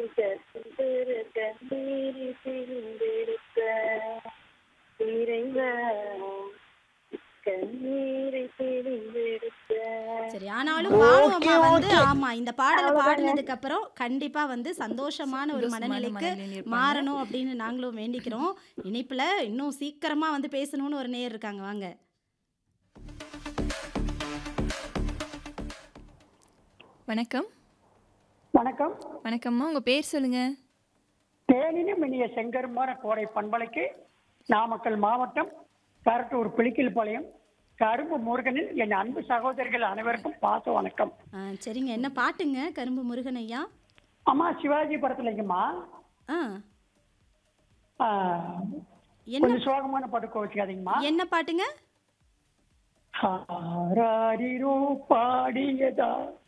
கசிந்தொரு கண்ணீரில் பிரிந்தெடுத்த இறைவா கண்ணீரை பிரிந்தெடுத்த சரி ஆனாலும் பானுவம்மா வந்து ஆமா இந்த பாடலை பாடினதுக்கு அப்புறம் கண்டிப்பா வந்து சந்தோஷமான ஒரு சந்தோஷமான மனநிலைக்கு மனநிலையில இருப்பாங்க. மாறணும் அப்படின்னு நாங்களும் வேண்டிக்கிறோம் இணைப்புல இன்னும் சீக்கிரமா வந்து பேசணும்னு ஒரு நேயர் இருக்காங்க வாங்க வணக்கம் வணக்கம் வணக்கம்மா உங்க பேர் சொல்லுங்க தேனினும் இனிய செங்கருமான கோடை பண்பலைக்கு நாமக்கல் மாவட்டம் கரட்டூர் பிளிக்கில்பாளையம் கரும்பு முருகனில் என் அன்பு சகோதரிகள் அனைவருக்கும் பாச வணக்கம் ஆ, சரிங்க என்ன பாட்டுங்க கரும்பு முருகன் ஐயா அம்மா சிவாஜி படத்துலங்கம்மா ஆ ஆ, என்ன கொஞ்சம் சோகமான பாட்டு கோச்சிக்காதீங்கம்மா என்ன பாட்டுங்க ஆராரிரோ பாடியதா